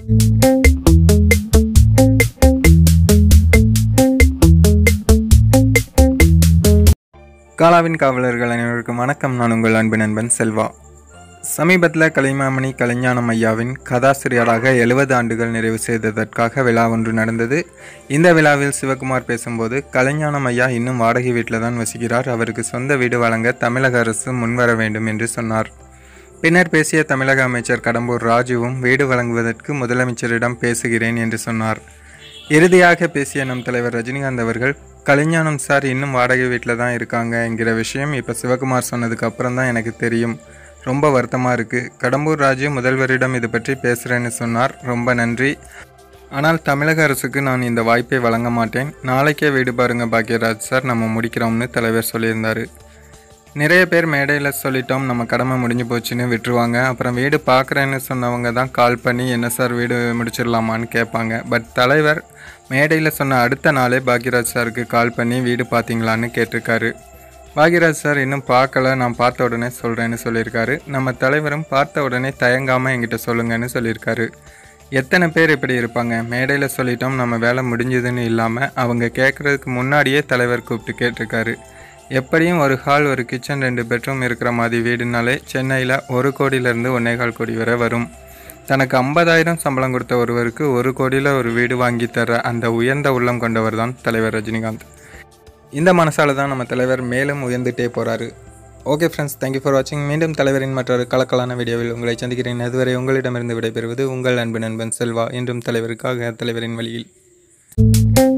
காலாவின் காவலர்கள் அனைவருக்கும் வணக்கம் நான் உங்கள் அன்பு நண்பன் செல்வா சமீபத்தில் கலைமாமணி கலைஞானம் ஐயாவின் கதாசிரியராக எழுபது ஆண்டுகள் நிறைவு செய்ததற்காக விழா ஒன்று நடந்தது இந்த விழாவில் சிவகுமார் பேசும்போது கலைஞானம் ஐயா இன்னும் வாடகை வீட்டில் தான் வசிக்கிறார் அவருக்கு சொந்த வீடு வழங்க தமிழக அரசு முன்வர வேண்டும் என்று சொன்னார் பின்னர் பேசிய தமிழக அமைச்சர் கடம்பூர் ராஜுவும் வீடு வழங்குவதற்கு முதலமைச்சரிடம் பேசுகிறேன் என்று சொன்னார் இறுதியாக பேசிய நம் தலைவர் ரஜினிகாந்த் அவர்கள் கலைஞானம் சார் இன்னும் வாடகை வீட்டில் தான் இருக்காங்க என்கிற விஷயம் இப்போ சிவகுமார் சொன்னதுக்கு அப்புறம் தான் எனக்கு தெரியும் ரொம்ப வருத்தமாக இருக்குது கடம்பூர் ராஜு முதல்வரிடம் இது பற்றி பேசுகிறேன்னு சொன்னார் ரொம்ப நன்றி ஆனால் தமிழக அரசுக்கு நான் இந்த வாய்ப்பை வழங்க மாட்டேன் நாளைக்கே வீடு பாருங்க பாக்யராஜ் சார் நம்ம முடிக்கிறோம்னு தலைவர் சொல்லியிருந்தார் நிறைய பேர் மேடையில் சொல்லிட்டோம் நம்ம கடமை முடிஞ்சு போச்சுன்னு விட்டுருவாங்க அப்புறம் வீடு பார்க்குறேன்னு சொன்னவங்க தான் கால் பண்ணி என்ன சார் வீடு முடிச்சிடலாமான்னு கேட்பாங்க பட் தலைவர் மேடையில் சொன்ன அடுத்த நாளே பாக்யராஜ் சாருக்கு கால் பண்ணி வீடு பார்த்தீங்களான்னு கேட்டிருக்காரு பாக்யராஜ் சார் இன்னும் பார்க்கல நான் பார்த்த உடனே சொல்கிறேன்னு சொல்லியிருக்காரு நம்ம தலைவரும் பார்த்த உடனே தயங்காமல் என்கிட்ட சொல்லுங்கன்னு சொல்லியிருக்காரு எத்தனை பேர் இப்படி இருப்பாங்க மேடையில் சொல்லிட்டோம் நம்ம வேலை முடிஞ்சதுன்னு இல்லாமல் அவங்க கேட்குறதுக்கு முன்னாடியே தலைவர் கூப்பிட்டு கேட்டிருக்காரு எப்படியும் ஒரு ஹால் ஒரு கிச்சன் ரெண்டு பெட்ரூம் இருக்கிற மாதிரி வீடுனாலே சென்னையில் ஒரு கோடியிலேருந்து ஒன்னேகால் கோடி வரை வரும் தனக்கு ஐம்பதாயிரம் சம்பளம் கொடுத்த ஒருவருக்கு ஒரு கோடியில் ஒரு வீடு வாங்கி தர அந்த உயர்ந்த உள்ளம் கொண்டவர் தான் தலைவர் ரஜினிகாந்த் இந்த மனசால தான் நம்ம தலைவர் மேலும் உயர்ந்துட்டே போகிறாரு ஓகே ஃப்ரெண்ட்ஸ் தேங்க்யூ ஃபார் வாட்சிங் மீண்டும் தலைவரின் மற்றொரு கலக்கலான வீடியோவில் உங்களை சந்திக்கிறேன் அதுவரை உங்களிடமிருந்து விடைபெறுவது உங்கள் அன்பு நண்பன் செல்வா என்றும் தலைவருக்காக தலைவரின் வழியில்